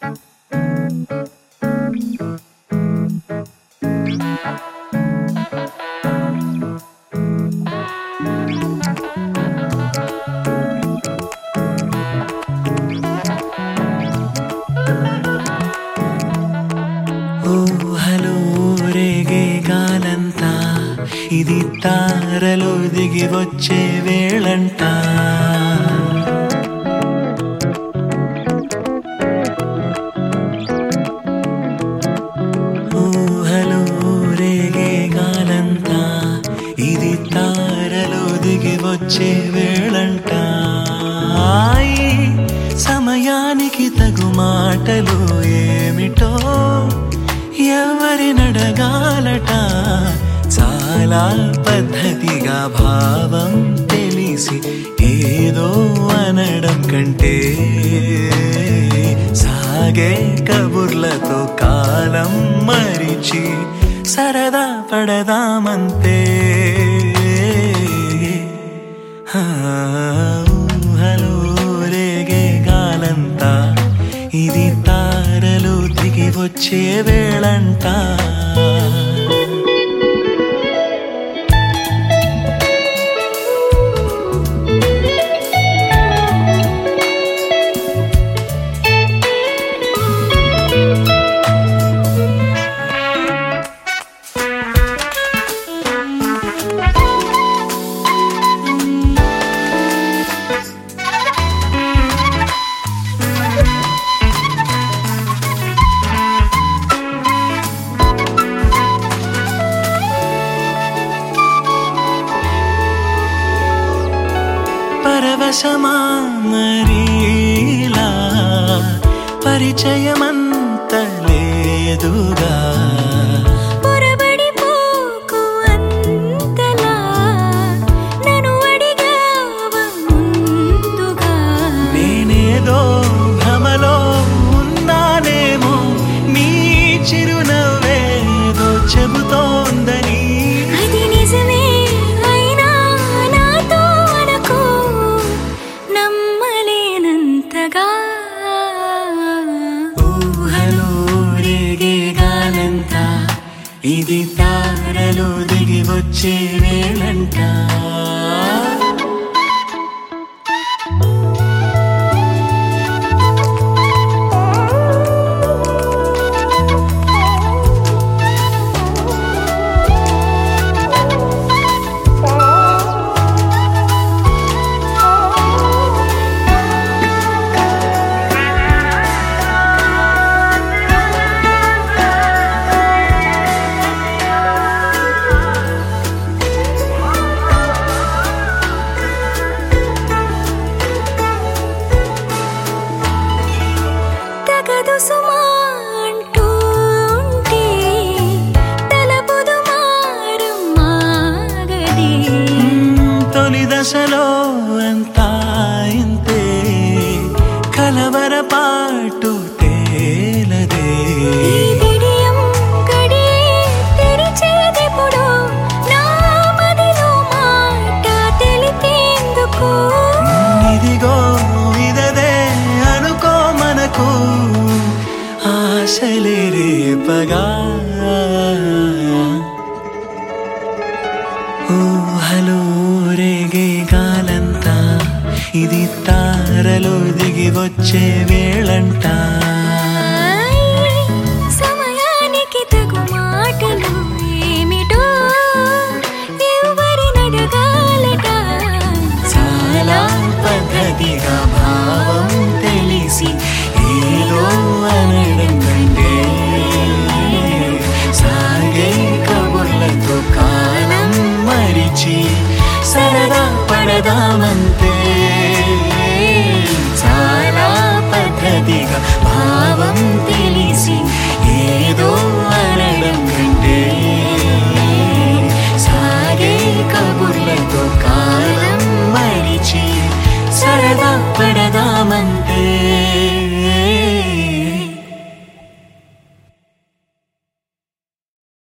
ఊహలో రేగే గాలంతా ఇది తారలో దిగి వచ్చే వేళంట ఊహలో రేగే గాలంతా ఇది తారలో దిగి వచ్చే వేళంట ఈ సమయానికి తగు మాటలు ఏమిటో ఎవరి నడగాలట చాలా పద్ధతిగా భావం తెలిసి ఏదో అనడం కంటే సాగే కబుర్లతో కాలం మరిచి సరదా పడదామంతే హా, ఊహలో రేగే గాలంతా ఇది తారలు దిగి వచ్చే వేళంట పరవశమా మరీలా పరిచయమంత లేదుగా పొరబడి పోకు అంతలా నన్ను అడిగావ ముందుగా నేనేదో భ్రమలో ఉన్నానేమో నీ చిరునవ్వేదో చెబుతోందని అది నిజమే అయినా నాతో అనకు నమ్మలేనంతగా ఊహలో రేగే గాలంతా ఇది తారలు దిగి వచ్చే వేళంట తగదు సుమా అంటూ ఉంటే తలపుదు మారం మాగది తొలి దశలో అంతా ఇంతే కలవరపాటు తేలదే ఈ విడియం గడియే తెరిచేదెప్పుడు నా మదిలో మాట తెలిపేందుకు ఇదిగో ఇదదే అనుకో మనకు ఆశలే రేపగా ఊహలో రేగే గాలంతా ఇది తారలో దిగి వచ్చే వేళంట సమయానికి తగు మాటలు ఏమిటో ఎవరి నడగాలట చాలా పద్ధతిగా భావం తెలిసి ఏదో అనడం కంటే సాగే కబుర్లతో కాలం మరిచి సరదా పడదామంతే చాలా పద్ధతిగా భావం తెలిసి ఏదో అనడం కంటే